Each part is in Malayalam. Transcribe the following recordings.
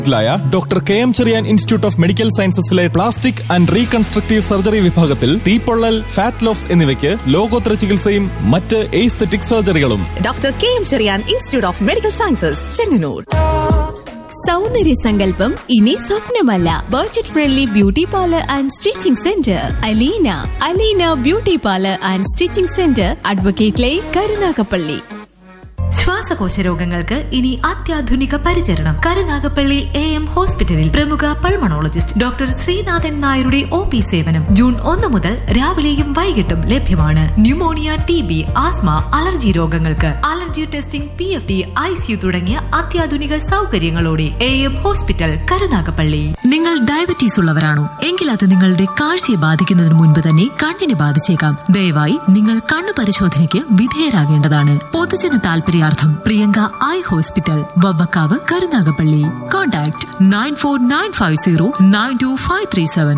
ായ doctor K M Cherian institute of medical സയൻസസിലെ പ്ലാസ്റ്റിക് ആൻഡ് റീകൺസ്ട്രക്റ്റീവ് സർജറി വിഭാഗത്തിൽ തീപ്പൊള്ളൽ ഫാറ്റ് ലോസ് എന്നിവയ്ക്ക് ലോകോത്തര ചികിത്സയും മറ്റ് എയ്സ്തെറ്റിക് സർജറികളും doctor K M Cherian institute of medical sciences Chengannur സൗന്ദര്യ സങ്കല്പം ഇനി സ്വപ്നമല്ല budget friendly beauty parlour and stitching centre Aleena Aleena beauty parlour and stitching centre advocate line Karunagappally ശ്വാസകോശ രോഗങ്ങൾക്ക് ഇനി അത്യാധുനിക പരിചരണം കരുനാഗപ്പള്ളി എ എം ഹോസ്പിറ്റലിൽ പ്രമുഖ പൾമണോളജിസ്റ്റ് ഡോക്ടർ ശ്രീനാഥൻ നായരുടെ ഒ പി സേവനം ജൂൺ ഒന്ന് മുതൽ രാവിലെയും വൈകിട്ടും ലഭ്യമാണ് pneumonia T B asthma allergy രോഗങ്ങൾക്ക് allergy testing P F D ICU തുടങ്ങിയ അത്യാധുനിക സൗകര്യങ്ങളോടെ എ എം ഹോസ്പിറ്റൽ കരുനാഗപ്പള്ളി നിങ്ങൾ ഡയബറ്റീസ് ഉള്ളവരാണോ എങ്കിൽ അത് നിങ്ങളുടെ കാഴ്ചയെ ബാധിക്കുന്നതിന് മുൻപ് തന്നെ കണ്ണിനെ ബാധിച്ചേക്കാം ദയവായി നിങ്ങൾ കണ്ണു പരിശോധനയ്ക്ക് വിധേയരാകേണ്ടതാണ് പൊതുജന താൽപര്യാർത്ഥം Priyanka eye hospital Vavvakkavu Karunagappally contact nine four nine five zero nine two five three seven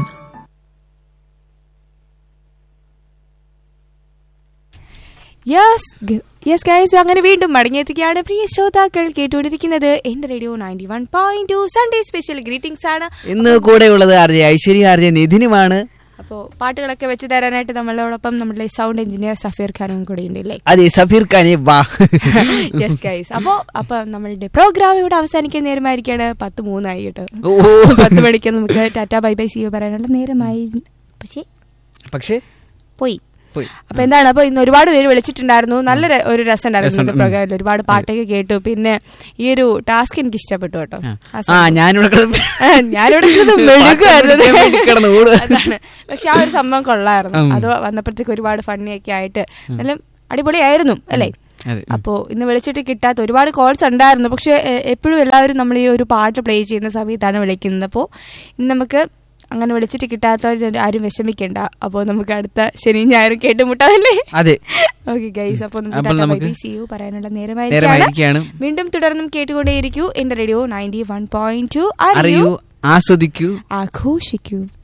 yes yes guys അങ്ങനെ വീണ്ടും മടങ്ങിയെത്തിക്കുകയാണ് പ്രിയ ശ്രോതാക്കൾ കേട്ടുകൊണ്ടിരിക്കുന്നത് എന്റെ radio ninety one point two Sunday special greetings ആണ് ഇന്ന് കൂടെയുള്ളത് R J Aishwarya R J നിധിനുമാണ് അപ്പോൾ പാട്ടുകളൊക്കെ വെച്ച് തരാനായിട്ട് നമ്മളോടൊപ്പം നമ്മുടെ സൗണ്ട് എഞ്ചിനീയർ സഫീർ ഖാനും കൂടെ ഉണ്ടല്ലേ അതെ സഫീർ ഖാനെ വാ യെസ് ഗൈസ് അപ്പോൾ അപ്പൊ നമ്മളുടെ പ്രോഗ്രാം ഇവിടെ അവസാനിക്കാൻ നേരമായിരിക്കാണ് പത്ത് മൂന്നായി കേട്ടോ ഓ പത്ത് മണിക്ക് നമുക്ക് ടാറ്റ ബൈ ബൈ സിയോ പറയാനുള്ള നേരമായി പക്ഷേ പക്ഷേ പോയി പോയി. അപ്പൊ എന്താണ് അപ്പൊ ഇന്ന് ഒരുപാട് പേര് വിളിച്ചിട്ടുണ്ടായിരുന്നു നല്ല ര- ഒരു രസം ഉണ്ടായിരുന്നു രസം, ഇന്നത്തെ പ്രോഗ്രാമിൽ ഒരുപാട് പാട്ടൊക്കെ കേട്ടു പിന്നെ ഈ ഒരു ടാസ്ക് എനിക്ക് ഇഷ്ടപ്പെട്ടു കേട്ടോ ആ ആ സംഭവം. ഞാനിവിടെ കിടന്ന് ആ, ഞാനിവിടെ കിടന്ന് മെഴുകുമായിരുന്നു. പാട്ട് കേൾക്കാൻ വേണ്ടി കിടന്ന് ഓടുക. അതാണ് പക്ഷെ ആ ഒരു സംഭവം കൊള്ളായിരുന്നു ഉം. അത് വന്നപ്പോഴത്തേക്ക് ഒരുപാട് ഫണ്ണിയൊക്കെ ആയിട്ട് നല്ല അടിപൊളിയായിരുന്നു അല്ലേ അതെ ഉം. അപ്പോ ഇന്ന് വിളിച്ചിട്ട് കിട്ടാത്ത ഒരുപാട് കോൾസ് ഉണ്ടായിരുന്നു പക്ഷെ എപ്പോഴും എല്ലാവരും നമ്മൾ ഈ ഒരു പാട്ട് പ്ലേ ചെയ്യുന്ന സമയത്താണ് വിളിക്കുന്നത് അപ്പോൾ ഇന്ന് നമുക്ക് അങ്ങനെ വിളിച്ചിട്ട് കിട്ടാത്തവർ ആരും വിഷമിക്കണ്ട അപ്പോൾ നമുക്ക് അടുത്ത ശനിയും ഞായറും കേട്ടുമുട്ടാതല്ലേ അതെ ഓക്കെ ഗൈസ് അപ്പോൾ അപ്പോൾ നമുക്ക് നമുക്ക് സി യു പറയാനുള്ള നേരമായിരിക്കാണ് നേരമായിരിക്കുകയാണ് വീണ്ടും തുടർന്നും കേട്ടുകൊണ്ടേയിരിക്കൂ എന്റെ radio ninety one point two അറിയൂ ആസ്വദിക്കൂ ആഘോഷിക്കൂ